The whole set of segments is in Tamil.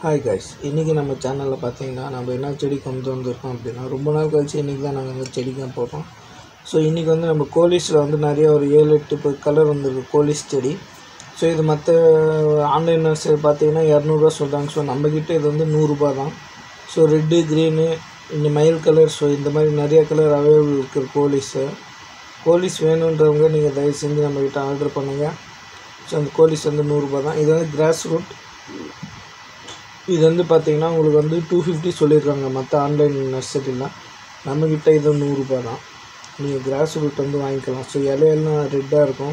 ஹாய் கைஸ் இன்றைக்கி நம்ம சேனலில் பார்த்தீங்கன்னா நம்ம என்ன செடி கொண்டு வந்திருக்கோம் அப்படின்னா ரொம்ப நாள் கழிச்சு இன்றைக்கி தான் நாங்கள் வந்து செடிக்காக போடுறோம் ஸோ இன்றைக்கி வந்து நம்ம கோலிஸில் வந்து நிறைய ஒரு ஏழு எட்டு இப்போ கலர் வந்திருக்கு கோலிஸ் செடி ஸோ இது மற்ற ஆன்லைன் நர்சரி பார்த்தீங்கன்னா இரநூறுவா சொல்கிறாங்க ஸோ நம்மக்கிட்ட இது வந்து நூறுரூபா தான் ஸோ ரெட்டு க்ரீனு இந்த மயில் கலர் ஸோ இந்த மாதிரி நிறைய கலர் அவைலபிள் இருக்குது கோலிஸு கோலிஸ் வேணுன்றவங்க நீங்கள் தயவு செஞ்சு நம்மக்கிட்ட ஆர்டர் பண்ணுங்கள் ஸோ அந்த கோலிஸ் வந்து நூறுரூபா தான் இது வந்து கிராஸ் ரூட் இது வந்து பார்த்தீங்கன்னா உங்களுக்கு வந்து டூ ஃபிஃப்டி சொல்லியிருக்காங்க மற்ற ஆன்லைன் நர்சரிலாம் நம்மக்கிட்ட இது நூறுரூபா தான் நீங்கள் கிராஸ் ரூட் வந்து வாங்கிக்கலாம் ஸோ இலையெல்லாம் ரெட்டாக இருக்கும்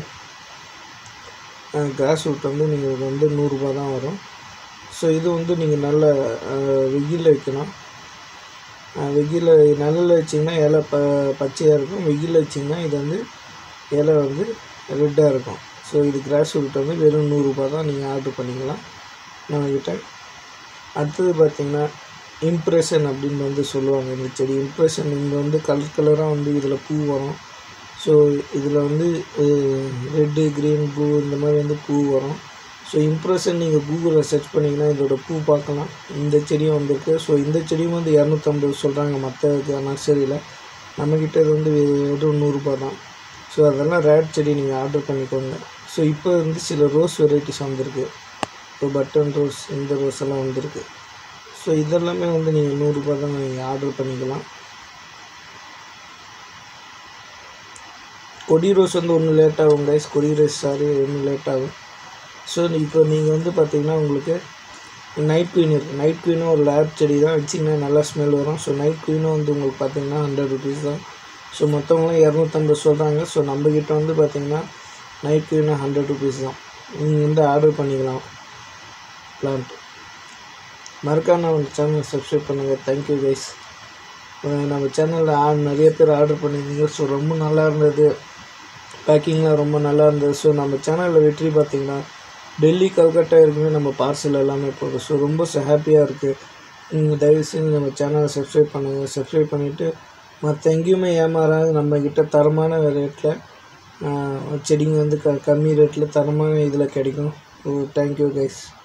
கிராஸ் ரூட் வந்து நீங்கள் வந்து நூறுரூபா தான் வரும் ஸோ இது வந்து நீங்கள் நல்ல வெயிலில் வைக்கணும் வெயிலில் நிழலில் வச்சிங்கன்னா இலை ப பச்சையாக இருக்கும் வெயிலில் வச்சிங்கன்னா இது வந்து இலை வந்து ரெட்டாக இருக்கும் ஸோ இது கிராஸ் ரூட் வந்து வெறும் நூறுரூபா தான் நீங்கள் ஆர்டர் பண்ணிக்கலாம் நம்மக்கிட்ட அடுத்தது பார்த்திங்கன்னா இம்ப்ரெஷன் அப்படின்னு வந்து சொல்லுவாங்க இந்த செடி இம்ப்ரெஷன் இங்கே வந்து கலர் கலராக வந்து இதில் பூ வரும் ஸோ இதில் வந்து ரெட்டு க்ரீன் ப்ளூ இந்த மாதிரி வந்து பூ வரும் ஸோ இம்ப்ரெஷன் நீங்கள் கூகுளில் சர்ச் பண்ணிங்கன்னா இதோட பூ பார்க்கலாம் இந்த செடியும் வந்திருக்கு ஸோ இந்த செடியும் வந்து இரநூத்தம்பது சொல்கிறாங்க மற்ற நர்சரியில் நம்மக்கிட்ட இது வந்து வெறும் நூறுரூபா தான் ஸோ அதெல்லாம் ரேட் செடி நீங்கள் ஆர்டர் பண்ணிக்கோங்க ஸோ இப்போ வந்து சில ரோஸ் வெரைட்டிஸ் வந்திருக்கு இப்போ பட்டன் ரோஸ் இந்த ரோஸ் எல்லாம் வந்திருக்கு ஸோ இதெல்லாமே வந்து நீங்கள் நூறுரூபா தான் நீங்கள் ஆர்டர் பண்ணிக்கலாம் கொடி ரோஸ் வந்து ஒன்றும் லேட் ஆகும் கைஸ் கொடி ரோஸ் சாரி ஒன்றும் லேட் ஆகும் ஸோ இப்போ நீங்கள் வந்து பார்த்தீங்கன்னா உங்களுக்கு நைட் குயின் இருக்குது நைட் குயினும் ஒரு லேப் செடி தான் வச்சிங்கன்னா நல்லா ஸ்மெல் வரும் ஸோ நைட் குயினும் வந்து உங்களுக்கு பார்த்தீங்கன்னா ஹண்ட்ரட் ருபீஸ் தான் ஸோ மற்றவங்களாம் இரநூத்தம்பது சொல்கிறாங்க ஸோ நம்மக்கிட்ட வந்து பார்த்தீங்கன்னா நைட் குயினும் ஹண்ட்ரட் ருபீஸ் தான் நீங்கள் வந்து ஆர்டர் பண்ணிக்கலாம் பிளான்ட் மறக்காம நம்ம சேனலை சப்ஸ்கிரைப் பண்ணுங்கள் தேங்க்யூ கைஸ் நம்ம சேனலில் ஆ நிறைய பேர் ஆர்டர் பண்ணியிருந்தீங்க ஸோ ரொம்ப நல்லா இருந்தது பேக்கிங்லாம் ரொம்ப நல்லா இருந்தது ஸோ நம்ம சேனலில் வெற்றி பார்த்தீங்கன்னா டெல்லி கல்கட்டா இருக்குமே நம்ம பார்சல் எல்லாமே போகும் ஸோ ரொம்ப ஹாப்பியாக இருக்குது நீங்கள் தயவு செஞ்சு நம்ம சேனலை சப்ஸ்கிரைப் பண்ணுங்கள் சப்ஸ்கிரைப் பண்ணிவிட்டு மற்ற எங்கேயுமே ஏமாறாது நம்மக்கிட்ட தரமான ரேட்டில் செடிங்க வந்து க கம்மி ரேட்டில் தரமான இதில் கிடைக்கும் ஸோ தேங்க்யூ கைஸ்